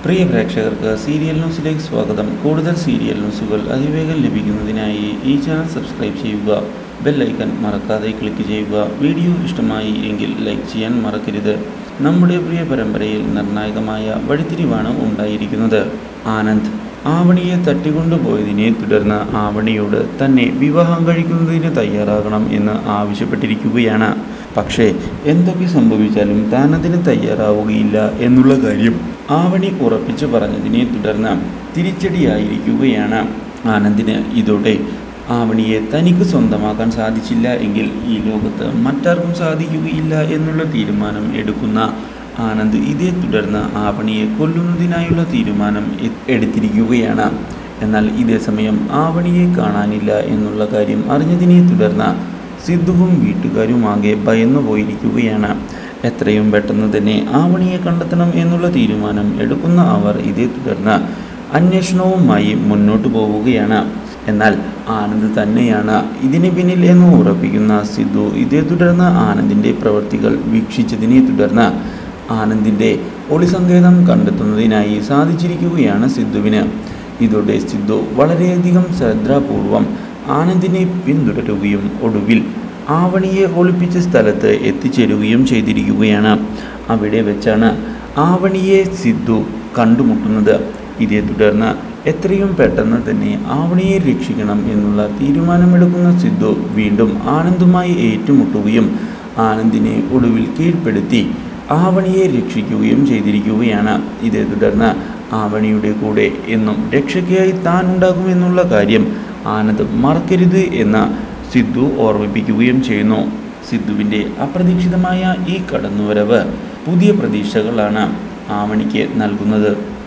പ്രിയ പ്രേക്ഷകർക്ക് സീരിയൽ ന്യൂസിലേക്ക് സ്വാഗതം കൂടുതൽ സീരിയൽ ന്യൂസുകൾ അതിവേഗം ലഭിക്കുന്നതിനായി ഈ ചാനൽ സബ്സ്ക്രൈബ് ചെയ്യുക ബെൽ ഐക്കൺ മറക്കാതെ ക്ലിക്ക് ചെയ്യുക വീഡിയോ ഇഷ്ടമായി എങ്കിൽ ലൈക്ക് ചെയ്യാൻ മറക്കരുത് നമ്മുടെ പ്രിയ പരമ്പരയിൽ നിർണായകമായ വഴിത്തിരിവാണ് ഉണ്ടായിരിക്കുന്നത് ആനന്ദ് ആവണിയെ തട്ടിക്കൊണ്ടുപോയതിനെ തുടർന്ന് ആവണിയോട് തന്നെ വിവാഹം കഴിക്കുന്നതിന് തയ്യാറാകണം എന്ന് ആവശ്യപ്പെട്ടിരിക്കുകയാണ് പക്ഷേ എന്തൊക്കെ സംഭവിച്ചാലും താൻ അതിന് തയ്യാറാവുകയില്ല എന്നുള്ള കാര്യം ആവണി ഉറപ്പിച്ചു പറഞ്ഞതിനെ തുടർന്ന് തിരിച്ചടിയായിരിക്കുകയാണ് ആനന്ദിന് ഇതോടെ ആവണിയെ തനിക്ക് സ്വന്തമാക്കാൻ സാധിച്ചില്ല എങ്കിൽ ഈ ലോകത്ത് മറ്റാർക്കും സാധിക്കുകയില്ല എന്നുള്ള തീരുമാനം എടുക്കുന്ന ആനന്ദ് ഇതേ തുടർന്ന് ആവണിയെ കൊല്ലുന്നതിനായുള്ള തീരുമാനം എ- എടുത്തിരിക്കുകയാണ് എന്നാൽ ഇതേ സമയം ആവണിയെ കാണാനില്ല എന്നുള്ള കാര്യം അറിഞ്ഞതിനെ തുടർന്ന് സിദ്ധുവും വീട്ടുകാരുമാകെ ഭയന്നു പോയിരിക്കുകയാണ് എത്രയും പെട്ടെന്ന് തന്നെ ആവണിയെ കണ്ടെത്തണം എന്നുള്ള തീരുമാനം എടുക്കുന്ന അവർ ഇതേ തുടർന്ന് അന്വേഷണവുമായി മുന്നോട്ട് പോവുകയാണ് എന്നാൽ ആനന്ദ് തന്നെയാണ് ഇതിന് പിന്നിൽ എന്ന് ഉറപ്പിക്കുന്ന സിദ്ധു ഇതേ തുടർന്ന് ആനന്ദിൻ്റെ പ്രവൃത്തികൾ വീക്ഷിച്ചതിനെ തുടർന്ന് ആനന്ദിൻ്റെ ഒളിസങ്കേതം കണ്ടെത്തുന്നതിനായി സാധിച്ചിരിക്കുകയാണ് സിദ്ധുവിന് ഇതോടെ സിദ്ധു വളരെയധികം ശ്രദ്ധാപൂർവം ആനന്ദിനെ പിന്തുടരുകയും ഒടുവിൽ ആവണിയെ ഒളിപ്പിച്ച സ്ഥലത്ത് എത്തിച്ചേരുകയും ചെയ്തിരിക്കുകയാണ് അവിടെ വെച്ചാണ് ആവണിയെ സിദ്ധു കണ്ടുമുട്ടുന്നത് ഇതേ തുടർന്ന് എത്രയും പെട്ടെന്ന് തന്നെ ആവണിയെ രക്ഷിക്കണം എന്നുള്ള തീരുമാനമെടുക്കുന്ന സിദ്ധു വീണ്ടും ആനന്ദുമായി ഏറ്റുമുട്ടുകയും ആനന്ദിനെ ഒടുവിൽ കീഴ്പ്പെടുത്തി ആവണിയെ രക്ഷിക്കുകയും ചെയ്തിരിക്കുകയാണ് ഇതേ തുടർന്ന് ആവണിയുടെ കൂടെ എന്നും രക്ഷയ്ക്കായി താൻ ഉണ്ടാകുമെന്നുള്ള കാര്യം ആനന്ദ് മറക്കരുത് എന്ന് സിദ്ധു ഓർമ്മിപ്പിക്കുകയും ചെയ്യുന്നു സിദ്ധുവിൻ്റെ അപ്രതീക്ഷിതമായ ഈ കടന്നുവരവ് പുതിയ പ്രതീക്ഷകളാണ് ആവണിക്ക് നൽകുന്നത്